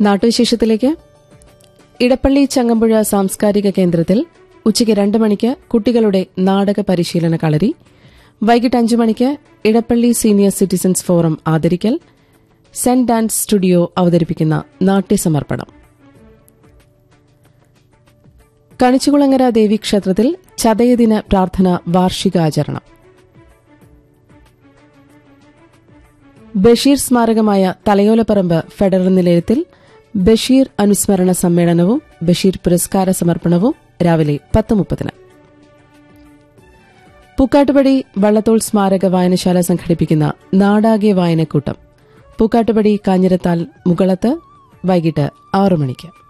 നാട്ടുവിശേഷത്തിലേക്ക് ഇടപ്പള്ളി ചങ്ങമ്പുഴ സാംസ്കാരിക കേന്ദ്രത്തിൽ ഉച്ചയ്ക്ക് രണ്ട് മണിക്ക് കുട്ടികളുടെ നാടക പരിശീലന കളരി വൈകിട്ട് അഞ്ചു മണിക്ക് ഇടപ്പള്ളി സീനിയർ സിറ്റിസൺസ് ഫോറം ആദരിക്കൽ സെന്റ് ഡാൻസ് സ്റ്റുഡിയോ അവതരിപ്പിക്കുന്ന നാട്യസമർപ്പണം കണിച്ചുകുളങ്ങര ദേവീക്ഷേത്രത്തിൽ ചതയദിന പ്രാർത്ഥന വാർഷികാചരണം ബഷീർ സ്മാരകമായ തലയോലപ്പറമ്പ് ഫെഡറൽ നിലയത്തിൽ ബഷീർ അനുസ്മരണ സമ്മേളനവും ബഷീർ പുരസ്കാര സമർപ്പണവും രാവിലെ പത്ത് മുപ്പതിന് പൂക്കാട്ടുപടി വള്ളത്തോൾ സ്മാരക വായനശാല സംഘടിപ്പിക്കുന്ന നാടാകെ വായനക്കൂട്ടം പൂക്കാട്ടുപടി കാഞ്ഞിരത്താൽ മുകളത്ത് വൈകിട്ട് ആറു മണിക്ക്